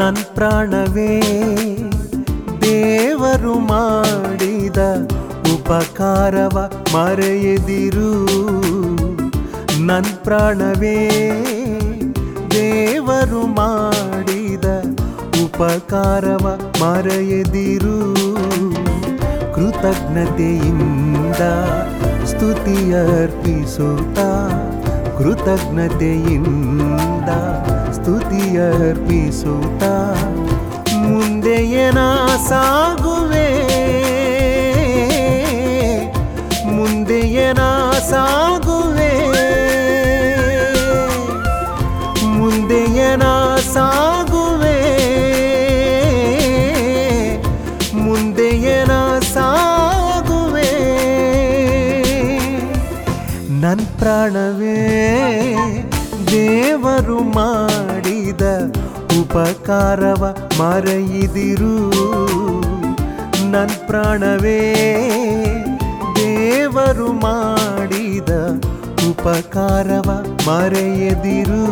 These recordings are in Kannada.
ನನ್ ಪ್ರಾಣವೇ ದೇವರು ಮಾಡಿದ ಉಪಕಾರವ ಮರೆಯದಿರು ನನ್ ಪ್ರಾಣವೇ ದೇವರು ಮಾಡಿದ ಉಪಕಾರವ ಮರೆಯದಿರು ಕೃತಜ್ಞತೆಯಿಂದ ಸ್ತುತಿಯರ್ಪಿಸುತ್ತ ಕೃತಜ್ಞತೆಯಿಂದ ಸ್ತುತಿಯರ್ಪಿಸುತ್ತ ಮುಂದೆಯನ ಸಾಗುವೆ ಮುಂದೆಯನ ಸಾಗುವೆ ಮುಂದೆಯನ ಸಾಗುವೆ ಮುಂದೆಯನ ಸಾಗುವೆ ನನ್ ಪ್ರಾಣವೇ ದೇವರು ಮಾಡಿದ ಉಪಕಾರವ ಮರೆಯಿದಿರು ನನ್ ಪ್ರಾಣವೇ ದೇವರು ಮಾಡಿದ ಉಪಕಾರವ ಮರೆಯದಿರು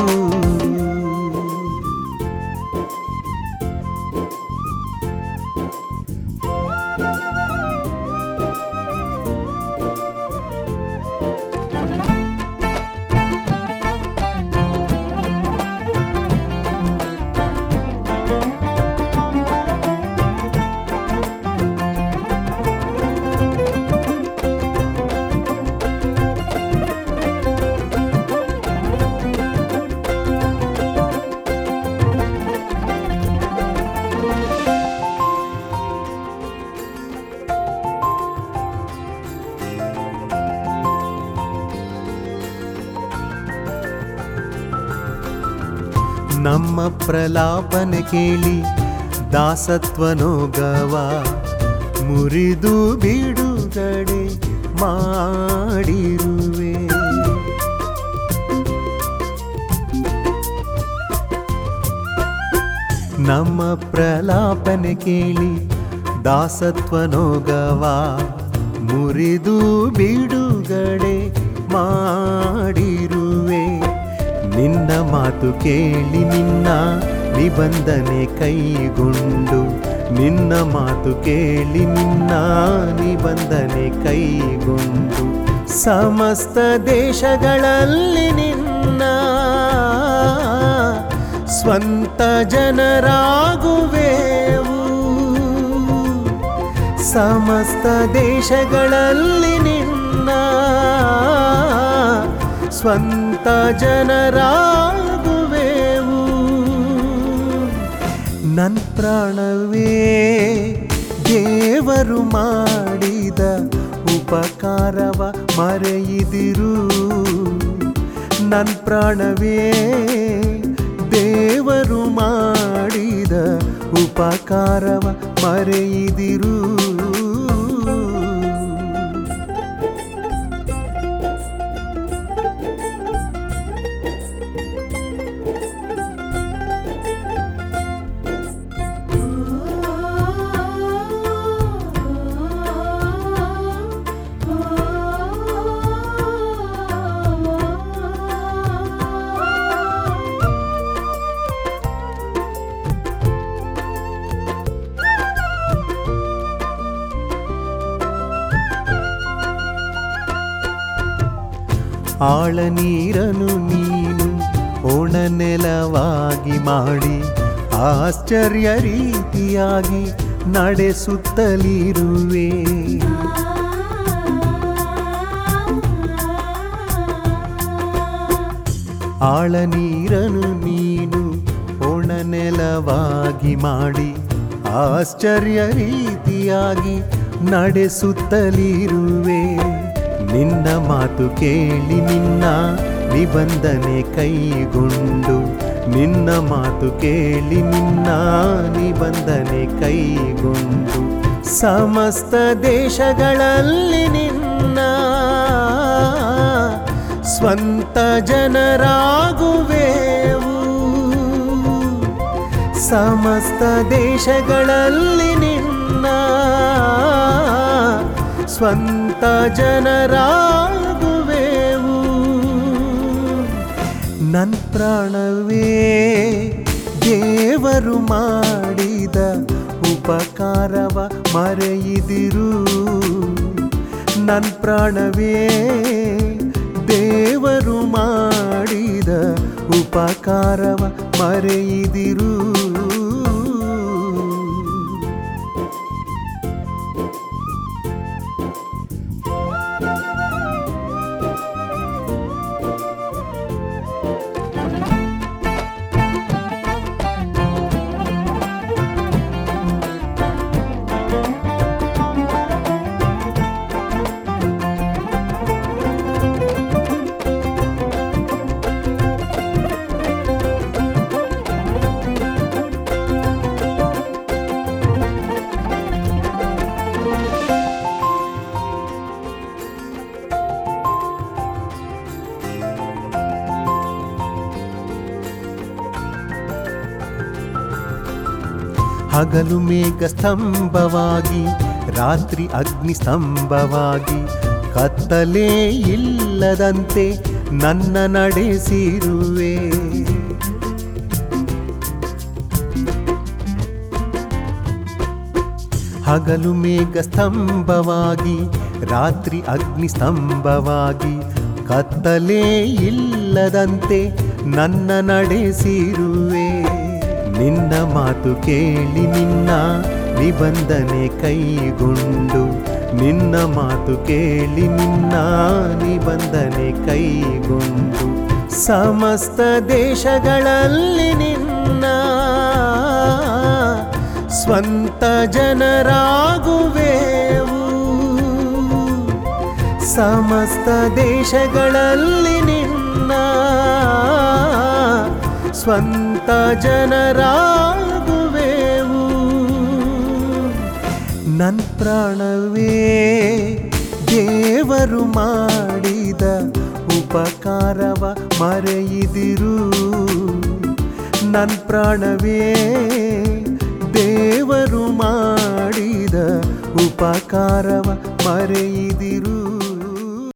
ನಮ್ಮ ಪ್ರಲಾಪನೆ ಕೇಳಿ ದಾಸತ್ವನೋಗವ ಮುರಿದು ಬಿಡುಗಡೆ ಮಾಡಿರುವೆ ನಮ್ಮ ಪ್ರಲಾಪನೆ ಕೇಳಿ ದಾಸತ್ವನೋಗವ ಮುರಿದು ಬಿಡುಗಡೆ ಮಾಡಿರುವೆ ನಿನ್ನ ಮಾತು ಕೇಳಿ ನಿನ್ನ ನಿಬಂಧನೆ ಕೈಗೊಂಡು ನಿನ್ನ ಮಾತು ಕೇಳಿ ನಿನ್ನ ನಿಬಂಧನೆ ಕೈಗೊಂಡು ಸಮಸ್ತ ದೇಶಗಳಲ್ಲಿ ನಿನ್ನ ಸ್ವಂತ ಜನರಾಗುವೆವು ಸಮಸ್ತ ದೇಶಗಳಲ್ಲಿ ನಿನ್ನ ಸ್ವಂತ ಜನರಾಗುವೆವು ನನ್ ಪ್ರಾಣವೇ ದೇವರು ಮಾಡಿದ ಉಪಕಾರವ ಮರೆಯಿದಿರು ನನ್ ಪ್ರಾಣವೇ ದೇವರು ಮಾಡಿದ ಉಪಕಾರವ ಮರೆಯಿದಿರು ಆಳ ನೀರನು ನೀನು ಒಣ ನೆಲವಾಗಿ ಮಾಡಿ ಆಶ್ಚರ್ಯ ರೀತಿಯಾಗಿ ನಡೆಸುತ್ತಲಿರುವೆ ಆಳ ನೀರನು ನೀನು ಒಣ ನೆಲವಾಗಿ ಮಾಡಿ ಆಶ್ಚರ್ಯ ರೀತಿಯಾಗಿ ನಡೆಸುತ್ತಲಿರುವೆ ನಿನ್ನ ಮಾತು ಕೇಳಿ ನಿನ್ನ ನಿಬಂಧನೆ ಕೈಗೊಂಡು ನಿನ್ನ ಮಾತು ಕೇಳಿ ನಿನ್ನ ನಿಬಂಧನೆ ಕೈಗೊಂಡು ಸಮಸ್ತ ದೇಶಗಳಲ್ಲಿ ನಿನ್ನ ಸ್ವಂತ ಜನರಾಗುವೆವು ಸಮಸ್ತ ದೇಶಗಳಲ್ಲಿ ನಿನ್ನ ಸ್ವಂತ ಜನರಾಗುವೆವು ನನ್ ಪ್ರಾಣವೇ ದೇವರು ಮಾಡಿದ ಉಪಕಾರವ ಮರೆಯಿದಿರು ನನ್ ಪ್ರಾಣವೇ ದೇವರು ಮಾಡಿದ ಉಪಕಾರವ ಮರೆಯಿದಿರು ಹಗಲು ಮೇಘ ಸ್ತಂಭವಾಗಿ ರಾತ್ರಿ ಅಗ್ನಿ ಸ್ತಂಭವಾಗಿ ಕತ್ತಲೇ ಇಲ್ಲದಂತೆ ನನ್ನ ನಡೆಸಿರುವೆ ಹಗಲು ಮೇಘ ಸ್ತಂಭವಾಗಿ ರಾತ್ರಿ ಅಗ್ನಿ ಸ್ತಂಭವಾಗಿ ಕತ್ತಲೇ ಇಲ್ಲದಂತೆ ನನ್ನ ನಡೆಸಿರುವೆ ನಿನ್ನ ಮಾತು ಕೇಳಿ ನಿನ್ನ ನಿಬಂಧನೆ ಕೈಗೊಂಡು ನಿನ್ನ ಮಾತು ಕೇಳಿ ನಿನ್ನ ನಿಬಂಧನೆ ಕೈಗೊಂಡು ಸಮಸ್ತ ದೇಶಗಳಲ್ಲಿ ನಿನ್ನ ಸ್ವಂತ ಜನರಾಗುವೆವು ಸಮಸ್ತ ದೇಶಗಳಲ್ಲಿ ನಿನ್ನ ಸ್ವಂತ ಜನರಾಗುವೆವು ನನ್ ಪ್ರಾಣವೇ ದೇವರು ಮಾಡಿದ ಉಪಕಾರವ ಮರೆಯಿದಿರು ನನ್ ಪ್ರಾಣವೇ ದೇವರು ಮಾಡಿದ ಉಪಕಾರವ ಮರೆಯಿದಿರು